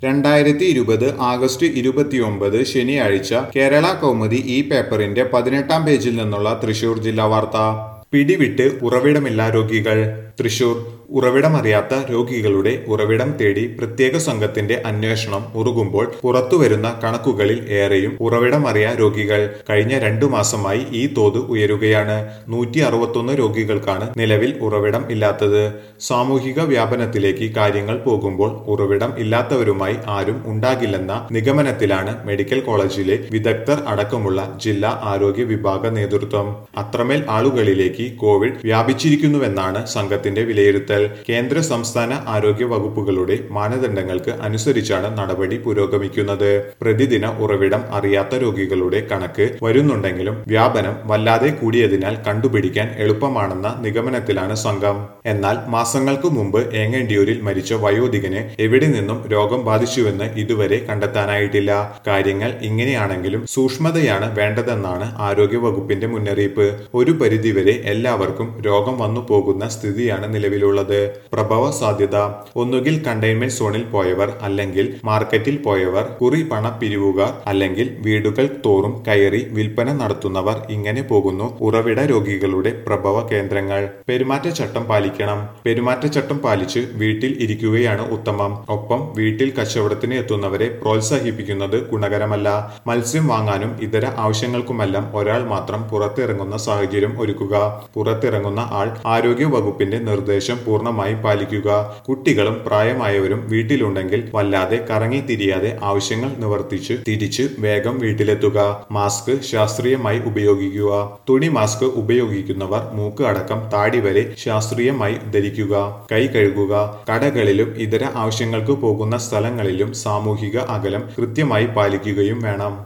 രണ്ടായിരത്തി ഇരുപത് ആഗസ്റ്റ് ഇരുപത്തിയൊമ്പത് ശനിയാഴ്ച കേരള കൗമുദി ഈ പേപ്പറിന്റെ പതിനെട്ടാം പേജിൽ നിന്നുള്ള തൃശൂർ ജില്ലാ വാർത്ത പിടിവിട്ട് ഉറവിടമില്ല രോഗികൾ തൃശൂർ ഉറവിടമറിയാത്ത രോഗികളുടെ ഉറവിടം തേടി പ്രത്യേക സംഘത്തിന്റെ അന്വേഷണം മുറുകുമ്പോൾ പുറത്തുവരുന്ന കണക്കുകളിൽ ഏറെയും ഉറവിടമറിയ രോഗികൾ കഴിഞ്ഞ രണ്ടു മാസമായി ഈ തോത് ഉയരുകയാണ് നൂറ്റി അറുപത്തൊന്ന് രോഗികൾക്കാണ് നിലവിൽ ഉറവിടം ഇല്ലാത്തത് സാമൂഹിക വ്യാപനത്തിലേക്ക് കാര്യങ്ങൾ പോകുമ്പോൾ ഉറവിടം ഇല്ലാത്തവരുമായി ആരും ഉണ്ടാകില്ലെന്ന നിഗമനത്തിലാണ് മെഡിക്കൽ കോളേജിലെ വിദഗ്ധർ അടക്കമുള്ള ജില്ലാ ആരോഗ്യ വിഭാഗ നേതൃത്വം അത്രമേൽ ആളുകളിലേക്ക് കോവിഡ് വ്യാപിച്ചിരിക്കുന്നുവെന്നാണ് സംഘത്തിന്റെ വിലയിരുത്തൽ കേന്ദ്ര സംസ്ഥാന ആരോഗ്യ വകുപ്പുകളുടെ മാനദണ്ഡങ്ങൾക്ക് അനുസരിച്ചാണ് നടപടി പുരോഗമിക്കുന്നത് പ്രതിദിന ഉറവിടം അറിയാത്ത രോഗികളുടെ കണക്ക് വരുന്നുണ്ടെങ്കിലും വ്യാപനം വല്ലാതെ കൂടിയതിനാൽ കണ്ടുപിടിക്കാൻ എളുപ്പമാണെന്ന നിഗമനത്തിലാണ് സംഘം എന്നാൽ മാസങ്ങൾക്ക് മുമ്പ് ഏങ്ങണ്ടിയൂരിൽ മരിച്ച വയോധികന് എവിടെ നിന്നും രോഗം ബാധിച്ചുവെന്ന് ഇതുവരെ കണ്ടെത്താനായിട്ടില്ല കാര്യങ്ങൾ ഇങ്ങനെയാണെങ്കിലും സൂക്ഷ്മതയാണ് വേണ്ടതെന്നാണ് ആരോഗ്യ വകുപ്പിന്റെ മുന്നറിയിപ്പ് ഒരു പരിധിവരെ എല്ലാവർക്കും രോഗം വന്നു പോകുന്ന സ്ഥിതിയാണ് നിലവിലുള്ളത് പ്രഭവ സാധ്യത ഒന്നുകിൽ കണ്ടെയ്ൻമെന്റ് സോണിൽ പോയവർ അല്ലെങ്കിൽ മാർക്കറ്റിൽ പോയവർ കുറി പണ പിരിവുകാർ അല്ലെങ്കിൽ വീടുകൾ തോറും കയറി വിൽപ്പന നടത്തുന്നവർ ഇങ്ങനെ പോകുന്നു ഉറവിട രോഗികളുടെ പ്രഭവ കേന്ദ്രങ്ങൾ പെരുമാറ്റച്ചട്ടം പാലിക്കണം പെരുമാറ്റച്ചട്ടം പാലിച്ച് വീട്ടിൽ ഇരിക്കുകയാണ് ഉത്തമം ഒപ്പം വീട്ടിൽ കച്ചവടത്തിന് എത്തുന്നവരെ പ്രോത്സാഹിപ്പിക്കുന്നത് ഗുണകരമല്ല മത്സ്യം വാങ്ങാനും ഇതര ആവശ്യങ്ങൾക്കുമെല്ലാം ഒരാൾ മാത്രം പുറത്തിറങ്ങുന്ന സാഹചര്യം ഒരുക്കുക പുറത്തിറങ്ങുന്ന ആൾ ആരോഗ്യ വകുപ്പിന്റെ നിർദ്ദേശം പൂർണ്ണമായും പാലിക്കുക കുട്ടികളും പ്രായമായവരും വീട്ടിലുണ്ടെങ്കിൽ വല്ലാതെ കറങ്ങി തിരിയാതെ ആവശ്യങ്ങൾ നിവർത്തിച്ച് തിരിച്ച് വേഗം വീട്ടിലെത്തുക മാസ്ക് ശാസ്ത്രീയമായി ഉപയോഗിക്കുക തുണി മാസ്ക് ഉപയോഗിക്കുന്നവർ മൂക്ക് അടക്കം താടി വരെ ശാസ്ത്രീയമായി ധരിക്കുക കൈ കഴുകുക കടകളിലും ഇതര ആവശ്യങ്ങൾക്ക് പോകുന്ന സ്ഥലങ്ങളിലും സാമൂഹിക അകലം കൃത്യമായി പാലിക്കുകയും വേണം